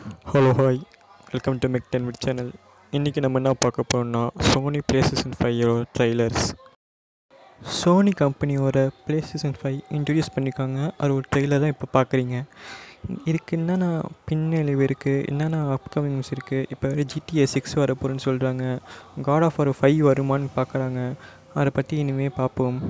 hello hi welcome to mech ten wit channel இன்றைக்கி நம்ம என்ன பார்க்க போகிறோம்னா சோனி ப்ளேஸ்டேஷன் ஃபைவோட ட்ரைலர்ஸ் சோனி கம்பெனியோட ப்ளேஸ்டேஷன் ஃபைவ் இன்ட்ரடியூஸ் பண்ணியிருக்காங்க அது ஒரு ட்ரெய்லர் தான் இப்போ பார்க்குறீங்க இதுக்கு என்னென்ன பின்னழிவு இருக்குது என்னென்ன அப்கமிங்ஸ் இருக்குது இப்போ ஜிடிஏ சிக்ஸ் வர போகிறேன்னு சொல்கிறாங்க காட் ஆஃப் ஒரு ஃபைவ் வருமான்னு பார்க்குறாங்க அதை பற்றி இனிமேல் பார்ப்போம்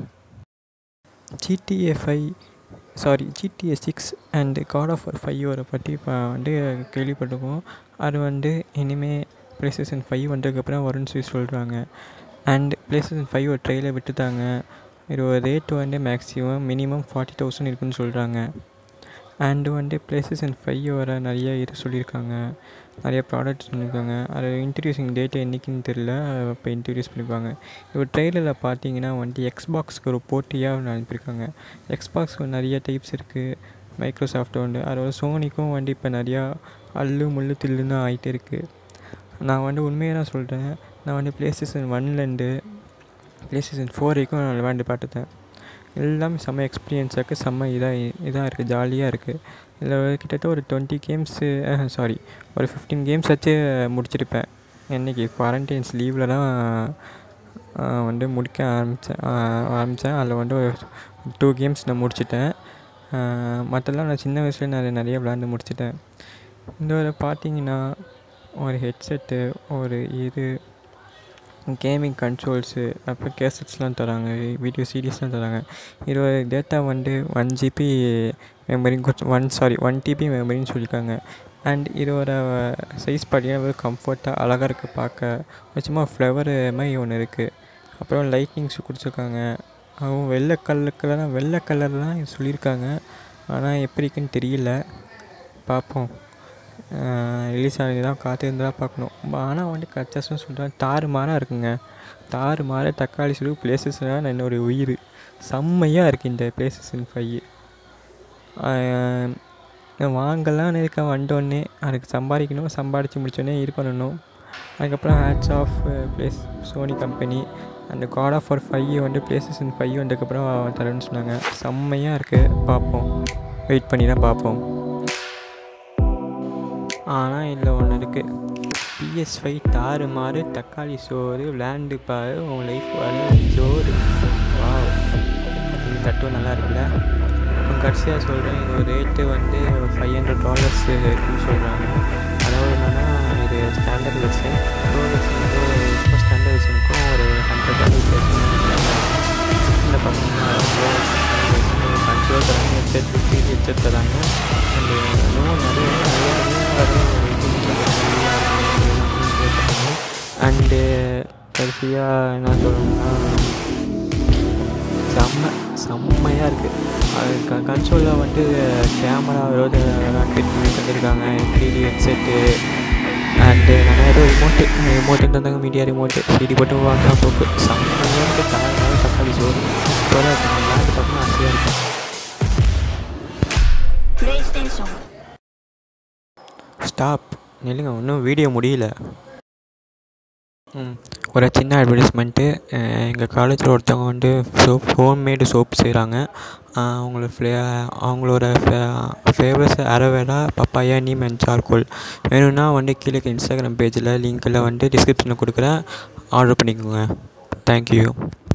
GTA five sorry GTA six and God of war ஃபைவோரை பற்றி இப்போ வந்து கேள்விப்பட்டிருக்கோம் அது வந்து இனிமேல் ப்ளேஸ்டேஷன் ஃபைவ் வந்ததுக்கப்புறம் வரும்னு சொல்லி சொல்கிறாங்க அண்ட் ப்ளேஸ்டேஷன் ஃபைவ் ஒரு ட்ரெயிலில் விட்டுட்டாங்க இது ஒரு ரேட் வந்து மேக்ஸிமம் மினிமம் ஃபார்ட்டி தௌசண்ட் இருக்குன்னு சொல்கிறாங்க அண்டு வந்து ப்ளேஸ்டேஷன் ஃபைவ் வர நிறைய இது சொல்லியிருக்காங்க நிறைய ப்ராடக்ட்ஸ் சொல்லியிருக்காங்க அது இன்ட்ரடியூசிங் டேட் என்றைக்குன்னு தெரில இப்போ இன்ட்ரடியூஸ் பண்ணியிருப்பாங்க இப்போ ட்ரெயிலரில் பார்த்தீங்கன்னா வந்துட்டு எக்ஸ்பாக்ஸ்க்கு ஒரு போட்டியாக ஒன்று அனுப்பியிருக்காங்க எக்ஸ்பாக்ஸ்க்கு நிறைய டைப்ஸ் இருக்குது மைக்ரோசாஃப்ட் வந்து அதோட சோனிக்கும் வந்து இப்போ நிறையா அல்லு முள்ளு தில்லுன்னு ஆகிட்டே இருக்குது நான் வந்து உண்மையாக தான் சொல்கிறேன் நான் வந்து ப்ளே ஸ்டேஷன் ஒன்லேருந்து ப்ளே ஸ்டேஷன் ஃபோர் வரைக்கும் நான் விளையாண்டு பார்த்துட்டேன் எல்லாமே செம்ம எக்ஸ்பீரியன்ஸாக இருக்குது செம்ம இதாக இதாக இருக்குது ஜாலியாக இருக்குது இதில் கிட்டத்தட்ட ஒரு டுவெண்ட்டி கேம்ஸு சாரி ஒரு ஃபிஃப்டீன் கேம்ஸ் வச்சு முடிச்சிருப்பேன் இன்றைக்கி குவாரண்டைன்ஸ் லீவில் தான் வந்து முடிக்க ஆரம்பித்தேன் ஆரம்பித்தேன் அதில் வந்து ஒரு டூ கேம்ஸ் நான் முடிச்சிட்டேன் மற்றெல்லாம் நான் சின்ன வயசுல நான் நிறைய விளாண்டு முடிச்சிட்டேன் இந்த ஒரு பார்த்தீங்கன்னா ஒரு ஹெட்செட்டு ஒரு இது கேமிங் கன்சோல்ஸு அப்புறம் கேசட்ஸ்லாம் தராங்க வீடியோ சீரிஸ்லாம் தராங்க இதோட டேட்டா வந்து ஒன் ஜிபி மெமரின்னு கொஞ்சம் ஒன் சாரி ஒன் டிபி மெமரின்னு சொல்லியிருக்காங்க அண்ட் இதோட சைஸ் பார்த்தீங்கன்னா கம்ஃபர்ட்டாக அழகாக இருக்குது பார்க்க சும்மா ஃப்ளவர் மாதிரி ஒன்று இருக்குது அப்புறம் லைட்னிங்ஸ் கொடுத்துருக்காங்க அவங்க வெள்ளை கலருக்குலாம் வெள்ளை கலர்லாம் சொல்லியிருக்காங்க ஆனால் எப்படி இருக்குன்னு தெரியல பார்ப்போம் ரிலீஸ் ஆனது தான் காத்திருந்து தான் பார்க்கணும் ஆனால் வந்து கச்சாசம் சொல்கிறேன் தாறு மாறாக இருக்குங்க தாறு மாற தக்காளி சுடு பிளேசஸ்லாம் என்னுடைய உயிர் செம்மையாக இருக்குது இந்த பிளேசஸ்ன் ஃபைவ் வாங்கலாம் இருக்க வந்தோடனே அதுக்கு சம்பாதிக்கணும் சம்பாதிச்சு முடிச்சோடனே இது பண்ணணும் அதுக்கப்புறம் hats off plays Sony company அந்த காட் ஆஃப் ஒரு ஃபைவ் வந்து பிளேசஸ்ன் ஃபைவ் வந்ததுக்கப்புறம் தரேன்னு சொன்னாங்க செம்மையாக இருக்குது பார்ப்போம் வெயிட் பண்ணி தான் பார்ப்போம் ஆனால் இதில் ஒன்று இருக்குது பிஎஸ் ஃபைவ் தாறு மாறு தக்காளி சோறு விளையாண்டு பாரு உன் லைஃப் வர சோறு வா தட்டும் நல்லா இருக்குல்ல கடைசியாக சொல்கிறேன் இது ரேட்டு வந்து ஃபைவ் ஹண்ட்ரட் டாலர்ஸ் இருக்குன்னு சொல்கிறாங்க அதாவது என்னென்னா இது ஸ்டாண்டர்ட் வெர்ஷன் ப்ரோ வெர்ஷன் வந்து இப்போ ஸ்டாண்டர்ட் வெர்ஷனுக்கும் ஒரு ஹண்ட்ரட் டாலர்ஸ் இந்த பார்த்தீங்கன்னா ப்ரோ கன்சிடர் தராங்க ஹெட்செட் ஃபிஃப்டி ஹெட்செட் தராங்க அண்ட் இன்னும் நிறைய நிறைய அண்டு கடைசியாக என்ன சொல்லணும்னா செம்ம செம்மையாக இருக்குது அது க கன்சோலில் வந்துட்டு கேமரா விரோத ஃபிட் பண்ணி தந்திருக்காங்க த்ரீடி ஹெட்செட்டு அண்டு நிறைய ஏதோ ரிமோட்டு ரிமோட்டு தந்தாங்க மீடியா ரிமோட்டு சிடி போட்டு வாங்க போக்கு செம்மையாக இருக்குது தாராளமாக தக்காளி சோறு சூப்பராக இருக்குது விளையாண்டு பார்த்தோம்னா ஆசையாக இருக்கும் PlayStation ஸ்டாப் நில்லுங்க இன்னும் வீடியோ முடியல ம் ஒரு சின்ன அட்வர்டைஸ்மெண்ட்டு எங்கள் காலேஜில் ஒருத்தவங்க வந்து சோப் ஹோம்மேடு சோப் செய்கிறாங்க அவங்களோட ஃப்ளே அவங்களோட favours aloe vera papaya neem and charcoal வேணும்னா வந்து கீழே இன்ஸ்டாகிராம் பேஜில் லிங்க்கில் வந்து டிஸ்கிரிப்ஷனில் கொடுக்குறேன் ஆர்டர் பண்ணிக்கோங்க தேங்க்யூ